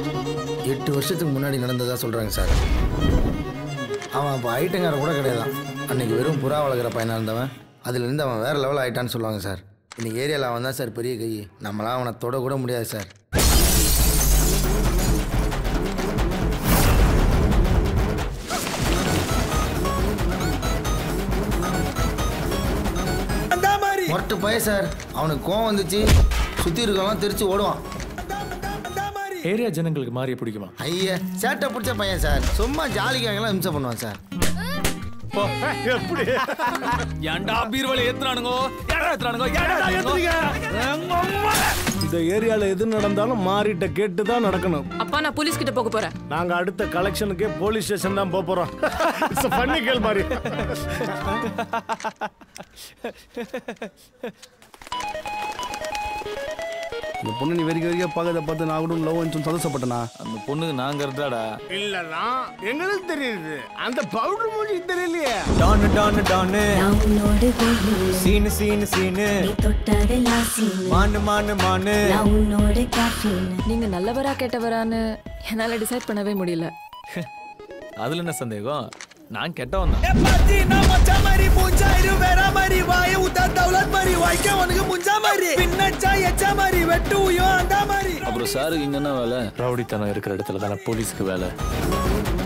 எட்டு வருஷத்துக்கு முன்னாடி நடந்ததா சொல்கிறாங்க சார் அவன் அப்போ ஐட்டங்கார கூட கிடையாதான் அன்னைக்கு வெறும் புறா வளர்க்குற பையனாக இருந்தவன் அதுலேருந்து அவன் வேறு லெவல் ஆயிட்டான்னு சொல்லுவாங்க சார் இன்னைக்கு ஏரியாவில் அவன் தான் சார் பெரிய கை நம்மளாம் அவனை தொட கூட முடியாது சார் மொட்டை பையன் சார் அவனுக்கு கோவம் வந்துச்சு சுற்றி இருக்கவங்க தெரிச்சு ஓடுவான் ஏரியா ஜனங்களுக்கு மாறிய பிடிக்குமா ஐயா சேட்டை பிடிச்ச பையன் சார் சும்மா ஜாலிக்காகலாம் இம்சை பண்ணுவான் சார் எப்படி ஏன்டா பீர்வலை ஏத்துறானுங்கோ ஏடா ஏத்துறானுங்கோ ஏடா ஏத்துறீங்க இந்த ஏரியால எது நடந்தாலும் மாறிட்ட கேட்டு தான் நடக்கணும் அப்பா நான் போலீஸ் கிட்ட போக போறேன் நாங்க அடுத்த கலெக்ஷனுக்கே போலீஸ் ஸ்டேஷன் தான் போக போறோம் பண்ணி கேள் மாதிரி இந்த பொண்ணு நீ வெறிக்க வெறிக்க பார்க்கறத பார்த்து நான் கூட லவ் வந்து சந்தோஷப்பட்டனா அந்த பொண்ணுக்கு நாங்க இருந்தாடா இல்லனா எங்களுக்கு தெரியுது அந்த பவுடர் மூஞ்சி தெரியலையே டானு டானு டானு நான் உன்னோடு வேணும் சீனு சீனு சீனு நீ தொட்டதெல்லாம் சீனு மானு மானு மானு நான் உன்னோட கேஃபீன் நீங்க நல்லவரா கெட்டவரான்னு என்னால டிசைட் பண்ணவே முடியல அதுல என்ன சந்தேகம் நான் கெட்டவன் தான் அப்புறம் சாருக்கு இங்க என்ன வேலை ரவுடித்தனம் இருக்கிற இடத்துல தானே போலீஸ்க்கு வேலை